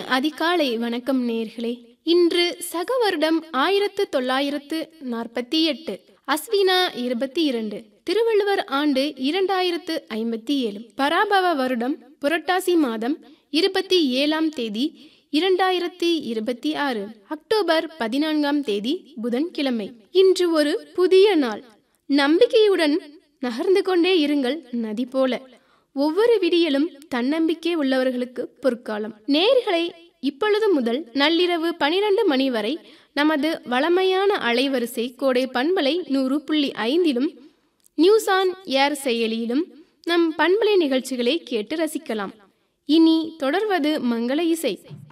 அதிகாலை வணக்கம் நேர்களே இன்று சக வருடம் ஆயிரத்து தொள்ளாயிரத்து நாற்பத்தி எட்டு அஸ்வினா இருபத்தி இரண்டு திருவள்ளுவர் ஆண்டு இரண்டாயிரத்து ஐம்பத்தி ஏழு பராபவ வருடம் புரட்டாசி மாதம் இருபத்தி ஏழாம் தேதி இரண்டாயிரத்தி இருபத்தி ஆறு அக்டோபர் பதினான்காம் தேதி புதன்கிழமை இன்று ஒரு புதிய நாள் நம்பிக்கையுடன் நகர்ந்து கொண்டே இருங்கள் நதி போல ஒவ்வொரு விடியலும் தன்னம்பிக்கை உள்ளவர்களுக்கு பொற்காலம் நேர்களை இப்பொழுது முதல் நள்ளிரவு பனிரெண்டு மணி வரை நமது வளமையான அலைவரிசை கோடை பண்பலை நூறு புள்ளி ஐந்திலும் நியூஸ் ஆன் ஏர் செயலியிலும் நம் பண்பலை நிகழ்ச்சிகளை கேட்டு ரசிக்கலாம் இனி தொடர்வது மங்கள இசை